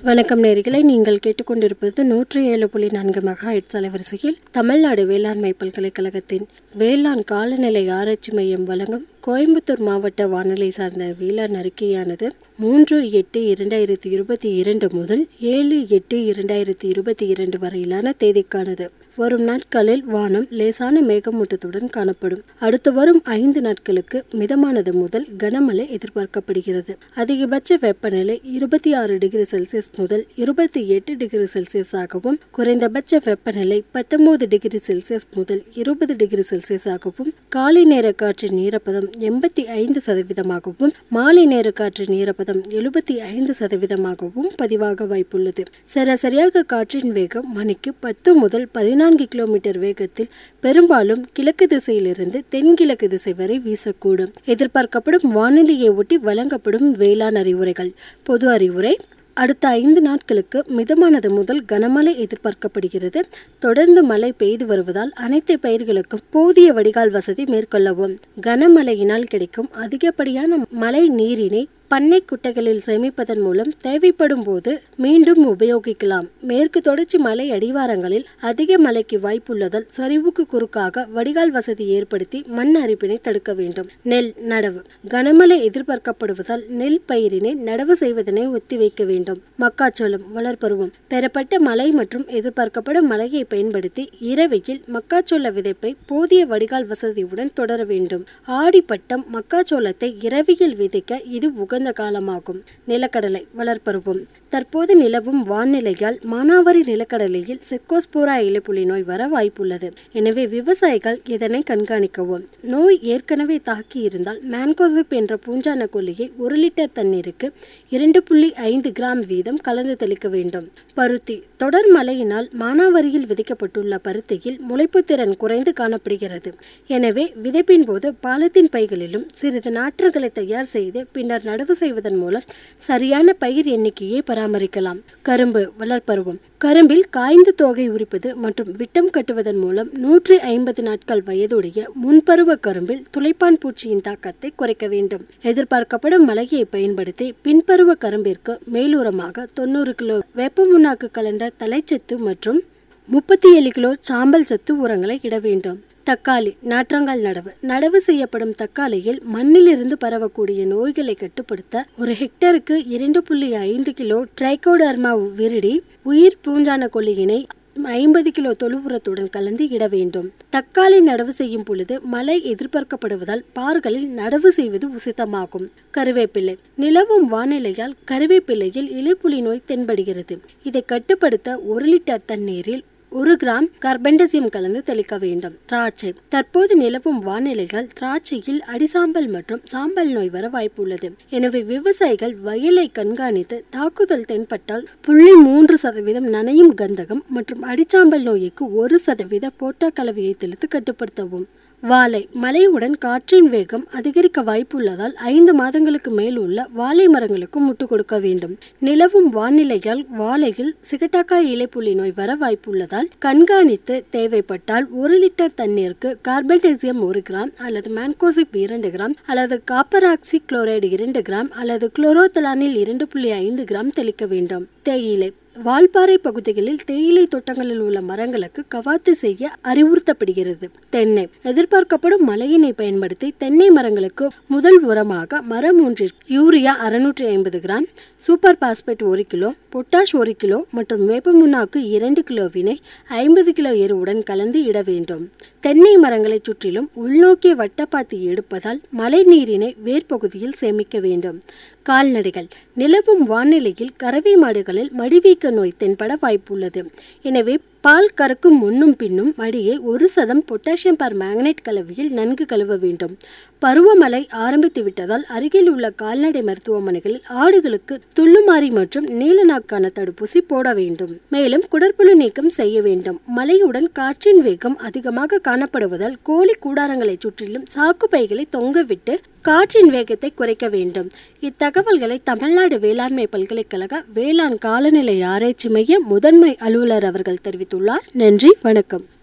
வணக்கம் நேர்களை நீங்கள் கேட்டுக்கொண்டிருப்பது நூற்றி ஏழு புள்ளி நான்கு மெகா ஹெட்ஸ் அலைவரிசையில் தமிழ்நாடு வேளாண்மை பல்கலைக்கழகத்தின் வேளாண் காலநிலை ஆராய்ச்சி மையம் வழங்கும் கோயம்புத்தூர் மாவட்ட வானிலை சார்ந்த வேளாண் அறிக்கையானது மூன்று எட்டு இரண்டாயிரத்தி இருபத்தி இரண்டு முதல் ஏழு எட்டு இரண்டாயிரத்தி இருபத்தி இரண்டு வரையிலான தேதிக்கானது வரும் நாட்களில் வானம் லேசான மேகமூட்டத்துடன் காணப்படும் அடுத்து வரும் ஐந்து நாட்களுக்கு மிதமானது முதல் கனமழை எதிர்பார்க்கப்படுகிறது அதிகபட்ச வெப்பநிலை இருபத்தி ஆறு டிகிரி செல்சியஸ் முதல் இருபத்தி எட்டு டிகிரி செல்சியஸ் ஆகவும் குறைந்தபட்ச வெப்பநிலை பத்தொன்பது டிகிரி செல்சியஸ் முதல் இருபது டிகிரி செல்சியஸ் ஆகவும் காலை நேர காற்றின் ஈரப்பதம் எண்பத்தி ஐந்து சதவீதமாகவும் மாலை நேர காற்றின் ஈரப்பதம் எழுபத்தி ஐந்து சதவீதமாகவும் பதிவாக வாய்ப்புள்ளது சராசரியாக காற்றின் வேகம் மணிக்கு பத்து முதல் பதினான்கு கிலோமீட்டர் வேகத்தில் பெரும்பாலும் கிழக்கு திசையிலிருந்து தென்கிழக்கு திசை வரை வீசக்கூடும் எதிர்பார்க்கப்படும் வானிலையை ஒட்டி வழங்கப்படும் வேளாண் அறிவுரைகள் பொது அறிவுரை அடுத்த ஐந்து நாட்களுக்கு மிதமானது முதல் கனமழை எதிர்பார்க்கப்படுகிறது தொடர்ந்து மழை பெய்து வருவதால் அனைத்து பயிர்களுக்கும் போதிய வடிகால் வசதி மேற்கொள்ளவும் கனமழையினால் கிடைக்கும் அதிகப்படியான மழை நீரினை பண்ணை குட்டைகளில் சேமிப்பதன் மூலம் தேவைப்படும் போது மீண்டும் உபயோகிக்கலாம் மேற்கு தொடர்ச்சி மலை அடிவாரங்களில் அதிக மழைக்கு வாய்ப்புள்ளதால் சரிவுக்கு குறுக்காக வடிகால் வசதி ஏற்படுத்தி மண் அரிப்பினை தடுக்க வேண்டும் நெல் நடவு கனமழை எதிர்பார்க்கப்படுவதால் நெல் பயிரினை நடவு செய்வதனை ஒத்திவைக்க வேண்டும் மக்காச்சோளம் வளர்ப்பருவம் பெறப்பட்ட மழை மற்றும் எதிர்பார்க்கப்படும் மழையை பயன்படுத்தி இரவையில் மக்காச்சோள விதைப்பை போதிய வடிகால் வசதியுடன் தொடர வேண்டும் ஆடிப்பட்டம் மக்காச்சோளத்தை இரவியில் விதைக்க இது உகந்த காலமாகும் நிலக்கடலை வளர்ப்பருவம் தற்போது நிலவும் வானிலையால் மானாவாரி நிலக்கடலையில் செக்கோஸ்போரா இலைப்புலி நோய் வர வாய்ப்புள்ளது எனவே விவசாயிகள் இதனை கண்காணிக்கவும் நோய் ஏற்கனவே தாக்கி இருந்தால் மேன்கோசிப் என்ற பூஞ்சான கொல்லியை ஒரு லிட்டர் தண்ணீருக்கு இரண்டு புள்ளி ஐந்து கிராம் வீதம் கலந்து தெளிக்க வேண்டும் பருத்தி தொடர் மழையினால் மானாவாரியில் விதைக்கப்பட்டுள்ள பருத்தியில் முளைப்பு திறன் குறைந்து காணப்படுகிறது எனவே விதைப்பின் போது பாலத்தின் பைகளிலும் சிறிது நாற்றுகளை தயார் செய்து பின்னர் நடவு செய்வதன் மூலம் சரியான பயிர் எண்ணிக்கையை பராமரிக்கலாம் கரும்பு வளர்ப்பருவம் கரும்பில் காய்ந்து தோகை உரிப்பது மற்றும் விட்டம் கட்டுவதன் மூலம் நூற்றி ஐம்பது நாட்கள் வயதுடைய முன்பருவ கரும்பில் துளைப்பான் பூச்சியின் தாக்கத்தை குறைக்க வேண்டும் எதிர்பார்க்கப்படும் மழையை பயன்படுத்தி பின்பருவ கரும்பிற்கு மேலுரமாக தொண்ணூறு கிலோ வேப்ப முன்னாக்கு கலந்த தலைச்சத்து மற்றும் முப்பத்தி ஏழு கிலோ சாம்பல் சத்து உரங்களை இட வேண்டும் தக்காளி நாற்றங்கால் நடவு நடவு செய்யப்படும் தக்காளியில் மண்ணிலிருந்து பரவக்கூடிய நோய்களை கட்டுப்படுத்த ஒரு ஹெக்டருக்கு இரண்டு புள்ளி ஐந்து கிலோ ட்ரைகோடர்மா விரிடி உயிர் பூஞ்சான கொல்லியினை ஐம்பது கிலோ தொழு உரத்துடன் கலந்து இட வேண்டும் தக்காளி நடவு செய்யும் பொழுது மழை எதிர்பார்க்கப்படுவதால் பார்களில் நடவு செய்வது உசிதமாகும் கருவேப்பிலை நிலவும் வானிலையால் கருவேப்பிலையில் இலைப்புலி நோய் தென்படுகிறது இதை கட்டுப்படுத்த ஒரு லிட்டர் தண்ணீரில் ஒரு கிராம் கார்பன்டசியம் கலந்து தெளிக்க வேண்டும் திராட்சை தற்போது நிலவும் வானிலைகள் திராட்சையில் அடிசாம்பல் மற்றும் சாம்பல் நோய் வர வாய்ப்புள்ளது எனவே விவசாயிகள் வயலை கண்காணித்து தாக்குதல் தென்பட்டால் புள்ளி மூன்று சதவீதம் நனையும் கந்தகம் மற்றும் அடிச்சாம்பல் நோய்க்கு ஒரு சதவீத போட்டா கலவையை தெளித்து கட்டுப்படுத்தவும் வாழை மழையுடன் காற்றின் வேகம் அதிகரிக்க வாய்ப்புள்ளதால் ஐந்து மாதங்களுக்கு மேல் உள்ள வாழை மரங்களுக்கு முட்டு கொடுக்க வேண்டும் நிலவும் வானிலையால் வாழையில் சிகட்டாக்காய் இலைப்புள்ளி நோய் வர வாய்ப்புள்ளதால் கண்காணித்து தேவைப்பட்டால் ஒரு லிட்டர் தண்ணீருக்கு கார்பன்டேசியம் ஒரு கிராம் அல்லது மேன்கோசிப் இரண்டு கிராம் அல்லது காப்பராக்சி குளோரைடு இரண்டு கிராம் அல்லது குளோரோத்தலானில் இரண்டு புள்ளி ஐந்து கிராம் தெளிக்க வேண்டும் தேயிலை வால்பாறை பகுதிகளில் தேயிலை தோட்டங்களில் உள்ள மரங்களுக்கு கவாத்து செய்ய அறிவுறுத்தப்படுகிறது தென்னை எதிர்பார்க்கப்படும் மழையினை பயன்படுத்தி தென்னை மரங்களுக்கு முதல் உரமாக மரம் ஒன்றிற்கு யூரியா அறுநூற்றி ஐம்பது கிராம் சூப்பர் பாஸ்பேட் ஒரு கிலோ பொட்டாஷ் ஒரு கிலோ மற்றும் வேப்பமுன்னாக்கு இரண்டு கிலோவினை ஐம்பது கிலோ எருவுடன் கலந்து இட வேண்டும் தென்னை மரங்களை சுற்றிலும் உள்நோக்கிய வட்டப்பாத்தி எடுப்பதால் மழை நீரினை வேர்பகுதியில் சேமிக்க வேண்டும் கால்நடைகள் நிலவும் வானிலையில் கறவை மாடுகளில் மடிவீக்க நோய் தென்பட வாய்ப்புள்ளது எனவே பால் கறக்கும் முன்னும் பின்னும் மடியை ஒரு சதம் பொட்டாசியம் பர் மேக்னேட் கலவையில் நன்கு கழுவ வேண்டும் பருவமழை ஆரம்பித்து விட்டதால் அருகில் உள்ள கால்நடை மருத்துவமனைகளில் ஆடுகளுக்கு துள்ளுமாறி மற்றும் நீலநாக்கான தடுப்பூசி போட வேண்டும் மேலும் குடற்புழு நீக்கம் செய்ய வேண்டும் மழையுடன் காற்றின் வேகம் அதிகமாக காணப்படுவதால் கோழி கூடாரங்களை சுற்றிலும் சாக்கு பைகளை தொங்கவிட்டு காற்றின் வேகத்தை குறைக்க வேண்டும் இத்தகவல்களை தமிழ்நாடு வேளாண்மை பல்கலைக்கழக வேளாண் காலநிலை ஆராய்ச்சி மைய முதன்மை அலுவலர் அவர்கள் தெரிவித்துள்ளார் நன்றி வணக்கம்